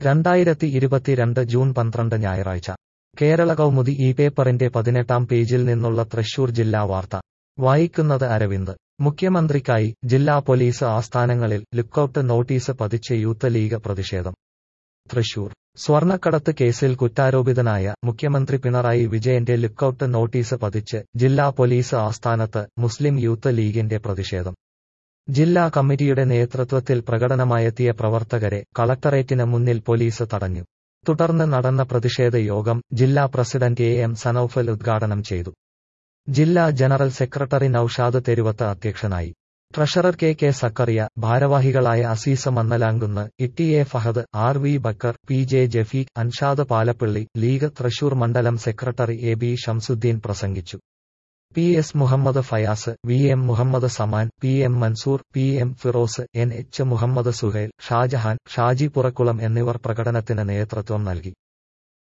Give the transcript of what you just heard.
രണ്ടായിരത്തി ഇരുപത്തിരണ്ട് ജൂൺ പന്ത്രണ്ട് ഞായറാഴ്ച കേരള കൗമുദി ഈ പേപ്പറിന്റെ പതിനെട്ടാം പേജിൽ നിന്നുള്ള തൃശൂർ ജില്ലാ വാർത്ത വായിക്കുന്നത് അരവിന്ദ് മുഖ്യമന്ത്രിക്കായി ജില്ലാ പോലീസ് ആസ്ഥാനങ്ങളിൽ ലുക്കൌട്ട് നോട്ടീസ് പതിച്ച് യൂത്ത് ലീഗ് പ്രതിഷേധം തൃശൂർ സ്വർണ്ണക്കടത്ത് കേസിൽ കുറ്റാരോപിതനായ മുഖ്യമന്ത്രി പിണറായി വിജയന്റെ ലുക്കൌട്ട് നോട്ടീസ് പതിച്ച് ജില്ലാ പോലീസ് ആസ്ഥാനത്ത് മുസ്ലിം യൂത്ത് ലീഗിന്റെ പ്രതിഷേധം ജില്ലാ കമ്മിറ്റിയുടെ നേതൃത്വത്തിൽ പ്രകടനമായെത്തിയ പ്രവർത്തകരെ കളക്ടറേറ്റിന് മുന്നിൽ പോലീസ് തടഞ്ഞു തുടർന്ന് നടന്ന പ്രതിഷേധ യോഗം ജില്ലാ പ്രസിഡന്റ് എ എം സനൌഫൽ ഉദ്ഘാടനം ചെയ്തു ജില്ലാ ജനറൽ സെക്രട്ടറി നൌഷാദ് തെരുവത്ത് അധ്യക്ഷനായി ട്രഷറർ കെ കെ സക്കറിയ ഭാരവാഹികളായ Azeeza Mannalamkunnu Itty A Fahad R V Bakkar P J Jafeeq Anshad Palappilly league Thrissur മണ്ഡലം സെക്രട്ടറി എ ബി ഷംസുദ്ദീൻ പ്രസംഗിച്ചു P S Muhammad Fayas V M Muhammad Saman P M Mansoor P M Firoz N H Muhammad Suhail Shajahan Shaji Purakkulam എന്നിവർ പ്രകടനത്തിന് നേതൃത്വം നൽകി